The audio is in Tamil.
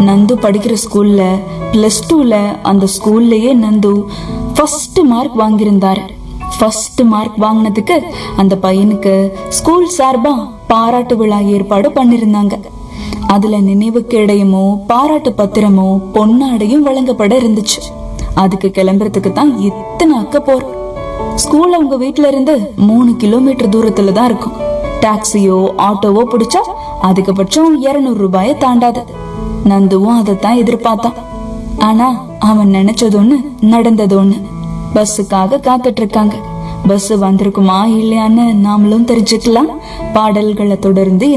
நந்து படிக்கிற ஸ்கூல்ல பிளஸ் டூல அந்த ஸ்கூல்லயே நந்து ஃபர்ஸ்ட் மார்க் வாங்கியிருந்தாரு ஃபர்ஸ்ட் மார்க் வாங்கினதுக்கு அந்த பையனுக்கு ஸ்கூல் சார்பா பாராட்டு விழா ஏற்பாடு பண்ணிருந்தாங்க அதுல நினைவு கேடயமோ பாராட்டு பத்திரமோ பொன்னாடையும் வழங்கப்பட இருந்துச்சு அதுக்கு கிளம்புறதுக்கு தான் இத்தனை அக்க போறோம் ஸ்கூல் அவங்க வீட்ல இருந்து மூணு கிலோமீட்டர் தூரத்துல தான் இருக்கும் டாக்ஸியோ ஆட்டோவோ பிடிச்சா அதிகபட்சம் 200 ரூபாய தாண்டாது நந்துவும் அதைத்தான் எதிர்பார்த்தான் ஆனா அவன் நினைச்சது ஒண்ணு நடந்தது ஒண்ணு பஸ்ஸுக்காக காத்துட்டு இருக்காங்க பஸ் வந்திருக்குமா இல்லையான்னு நாமளும் தெரிஞ்சுக்கலாம் பாடல்களை தொடர்ந்து